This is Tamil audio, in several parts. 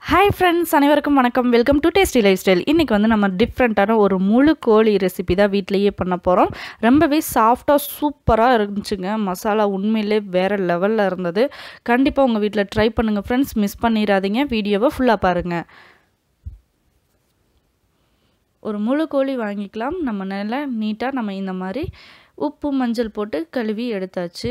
ஹாய் ஃப்ரெண்ட்ஸ் அனைவருக்கும் வணக்கம் welcome to tasty life style இன்றைக்கி வந்து நம்ம டிஃப்ரெண்ட்டான ஒரு முழு கோழி ரெசிபி தான் வீட்டிலையே பண்ண போகிறோம் ரொம்பவே சாஃப்டாக சூப்பராக இருந்துச்சுங்க மசாலா உண்மையிலே வேறு லெவலில் இருந்தது கண்டிப்பாக உங்கள் வீட்டில் ட்ரை பண்ணுங்கள் ஃப்ரெண்ட்ஸ் மிஸ் பண்ணிடாதீங்க வீடியோவை ஃபுல்லாக பாருங்கள் ஒரு முழு கோழி வாங்கிக்கலாம் நம்ம நல்லா நீட்டாக நம்ம இந்த மாதிரி உப்பு மஞ்சள் போட்டு கழுவி எடுத்தாச்சு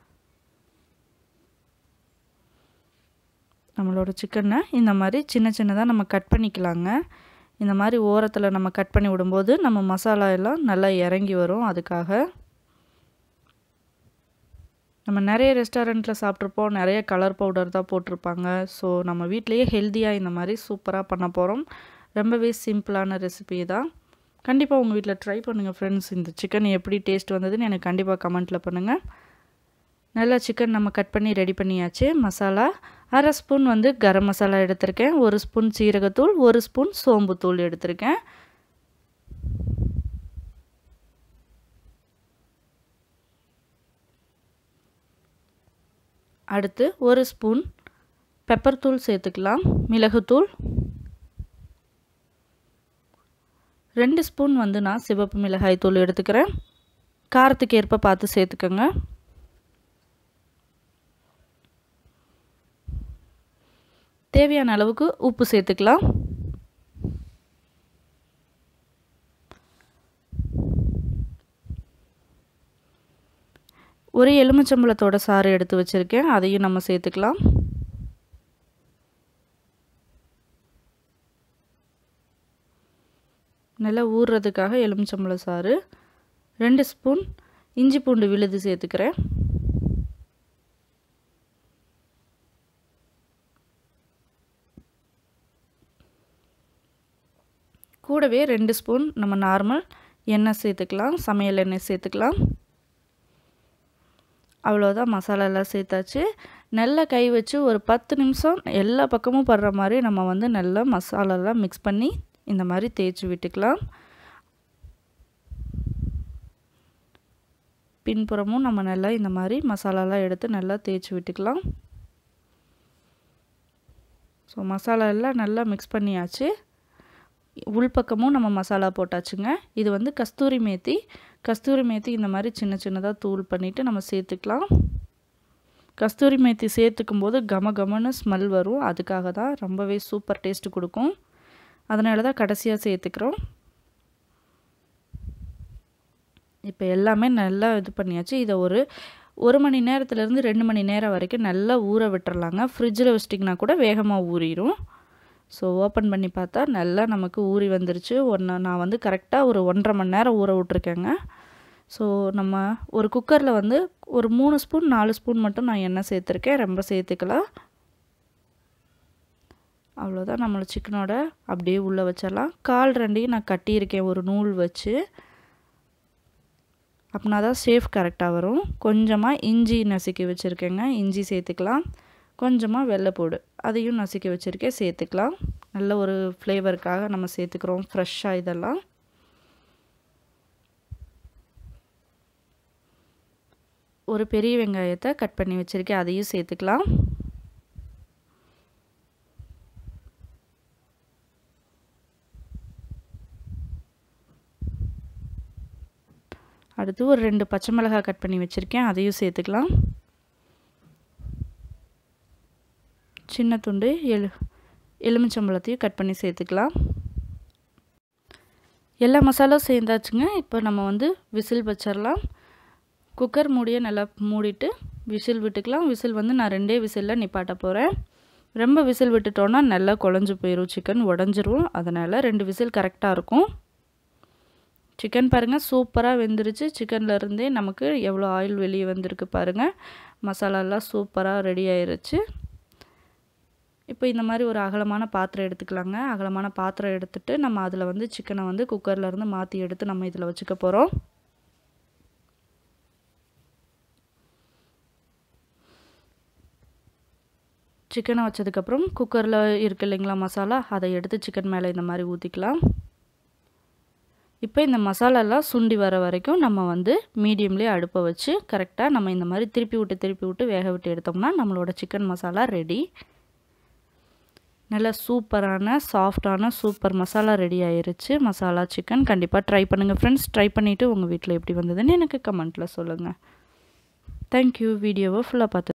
நம்மளோட சிக்கனை இந்த மாதிரி சின்ன சின்னதாக நம்ம கட் பண்ணிக்கலாங்க இந்த மாதிரி ஓரத்தில் நம்ம கட் பண்ணி விடும்போது நம்ம மசாலா எல்லாம் நல்லா இறங்கி வரும் அதுக்காக நம்ம நிறைய ரெஸ்டாரண்ட்டில் சாப்பிட்ருப்போம் நிறைய கலர் பவுடர் தான் போட்டிருப்பாங்க ஸோ நம்ம வீட்லேயே ஹெல்த்தியாக இந்த மாதிரி சூப்பராக பண்ண போகிறோம் ரொம்பவே சிம்பிளான ரெசிபி தான் கண்டிப்பாக உங்கள் வீட்டில் ட்ரை பண்ணுங்கள் ஃப்ரெண்ட்ஸ் இந்த சிக்கன் எப்படி டேஸ்ட் வந்ததுன்னு எனக்கு கண்டிப்பாக கமெண்ட்டில் பண்ணுங்கள் நல்லா சிக்கன் நம்ம கட் பண்ணி ரெடி பண்ணியாச்சு மசாலா அரை ஸ்பூன் வந்து கரம் மசாலா எடுத்திருக்கேன் ஒரு ஸ்பூன் சீரகத்தூள் ஒரு ஸ்பூன் சோம்புத்தூள் எடுத்திருக்கேன் அடுத்து ஒரு ஸ்பூன் பெப்பர் தூள் சேர்த்துக்கலாம் மிளகுத்தூள் ரெண்டு ஸ்பூன் வந்து நான் சிவப்பு மிளகாய் தூள் எடுத்துக்கிறேன் காரத்துக்கு ஏற்ப பார்த்து சேர்த்துக்கோங்க தேவையான அளவுக்கு உப்பு சேர்த்துக்கலாம் ஒரு எலுமிச்சம்பழத்தோட சாறு எடுத்து வச்சுருக்கேன் அதையும் நம்ம சேர்த்துக்கலாம் நல்லா ஊறுறதுக்காக எலுமிச்சம்பழ சாறு ரெண்டு ஸ்பூன் இஞ்சி பூண்டு விழுது சேர்த்துக்கிறேன் கூடவே ரெண்டு ஸ்பூன் நம்ம நார்மல் எண்ணெய் சேர்த்துக்கலாம் சமையல் எண்ணெய் சேர்த்துக்கலாம் அவ்வளோதான் மசாலாலாம் சேர்த்தாச்சு நல்லா கை வச்சு ஒரு பத்து நிமிஷம் எல்லா பக்கமும் படுற மாதிரி நம்ம வந்து நல்லா மசாலாலாம் மிக்ஸ் பண்ணி இந்த மாதிரி தேய்ச்சி விட்டுக்கலாம் பின்புறமும் நம்ம நல்லா இந்த மாதிரி மசாலாலாம் எடுத்து நல்லா தேய்ச்சி விட்டுக்கலாம் ஸோ மசாலா எல்லாம் நல்லா மிக்ஸ் பண்ணியாச்சு உள்பக்கமும் நம்ம மசாலா போட்டாச்சுங்க இது வந்து கஸ்தூரி மேத்தி கஸ்தூரி மேத்தி இந்த மாதிரி சின்ன சின்னதாக தூள் பண்ணிவிட்டு நம்ம சேர்த்துக்கலாம் கஸ்தூரி மேத்தி சேர்த்துக்கும் போது கம கமன்னு ஸ்மெல் வரும் அதுக்காக தான் ரொம்பவே சூப்பர் டேஸ்ட்டு கொடுக்கும் அதனால தான் கடைசியாக சேர்த்துக்கிறோம் இப்போ எல்லாமே நல்லா இது பண்ணியாச்சு இதை ஒரு ஒரு மணி நேரத்துலேருந்து ரெண்டு மணி நேரம் வரைக்கும் நல்லா ஊற விட்டுறலாங்க ஃப்ரிட்ஜில் வச்சிட்டிங்கன்னா கூட வேகமாக ஊறிடும் ஸோ ஓப்பன் பண்ணி பார்த்தா நல்லா நமக்கு ஊறி வந்துருச்சு ஒன்று நான் வந்து கரெக்டாக ஒரு ஒன்றரை மணி நேரம் ஊற விட்ருக்கேங்க ஸோ நம்ம ஒரு குக்கரில் வந்து ஒரு மூணு ஸ்பூன் நாலு ஸ்பூன் மட்டும் நான் எண்ணெய் சேர்த்துருக்கேன் ரொம்ப சேர்த்துக்கலாம் அவ்வளோதான் நம்மளை சிக்கனோட அப்படியே உள்ளே வச்சிடலாம் கால் ரெண்டையும் நான் கட்டியிருக்கேன் ஒரு நூல் வச்சு அப்படின்னா தான் சேஃப் கரெக்டாக வரும் கொஞ்சமாக இஞ்சி நசுக்கி வச்சுருக்கேங்க இஞ்சி சேர்த்துக்கலாம் கொஞ்சமாக வெள்ளைப்பூடு அதையும் நசுக்கி வச்சுருக்கேன் சேர்த்துக்கலாம் நல்ல ஒரு ஃப்ளேவருக்காக நம்ம சேர்த்துக்கிறோம் ஃப்ரெஷ்ஷாக இதெல்லாம் ஒரு பெரிய வெங்காயத்தை கட் பண்ணி வச்சுருக்கேன் அதையும் சேர்த்துக்கலாம் அடுத்து ஒரு ரெண்டு பச்சை மிளகாய் கட் பண்ணி வச்சுருக்கேன் அதையும் சேர்த்துக்கலாம் சின்ன துண்டு எலு எலுமிச்சம்பழத்தையும் கட் பண்ணி சேர்த்துக்கலாம் எல்லா மசாலாவும் சேர்ந்தாச்சுங்க இப்போ நம்ம வந்து விசில் வச்சிடலாம் குக்கர் மூடியை நல்லா மூடிட்டு விசில் விட்டுக்கலாம் விசில் வந்து நான் ரெண்டே விசிலில் நிப்பாட்ட போகிறேன் ரொம்ப விசில் விட்டுட்டோன்னா நல்லா குழஞ்சி போயிடும் சிக்கன் உடஞ்சிரும் அதனால் ரெண்டு விசில் கரெக்டாக இருக்கும் சிக்கன் பாருங்கள் சூப்பராக வெந்துருச்சு சிக்கன்லேருந்தே நமக்கு எவ்வளோ ஆயில் வெளியே வந்திருக்கு பாருங்கள் மசாலாலாம் சூப்பராக ரெடி ஆயிருச்சு இப்போ இந்த மாதிரி ஒரு அகலமான பாத்திரம் எடுத்துக்கலாங்க அகலமான பாத்திரம் எடுத்துகிட்டு நம்ம அதில் வந்து சிக்கனை வந்து குக்கர்லேருந்து மாற்றி எடுத்து நம்ம இதில் வச்சுக்க போகிறோம் சிக்கனை வச்சதுக்கப்புறம் குக்கரில் இருக்கு இல்லைங்களா மசாலா அதை எடுத்து சிக்கன் மேலே இந்த மாதிரி ஊற்றிக்கலாம் இப்போ இந்த மசாலாலாம் சுண்டி வர வரைக்கும் நம்ம வந்து மீடியம்லேயே அடுப்பை வச்சு கரெக்டாக நம்ம இந்த மாதிரி திருப்பி விட்டு திருப்பி விட்டு வேக விட்டு எடுத்தோம்னா நம்மளோட சிக்கன் மசாலா ரெடி நல்லா சூப்பரான சாஃப்டான சூப்பர் மசாலா ரெடி ஆயிருச்சு மசாலா சிக்கன் கண்டிப்பாக ட்ரை பண்ணுங்கள் ஃப்ரெண்ட்ஸ் ட்ரை பண்ணிவிட்டு உங்கள் வீட்டில் எப்படி வந்ததுன்னு எனக்கு கமெண்ட்டில் சொல்லுங்கள் தேங்க்யூ வீடியோவை ஃபுல்லாக பார்த்து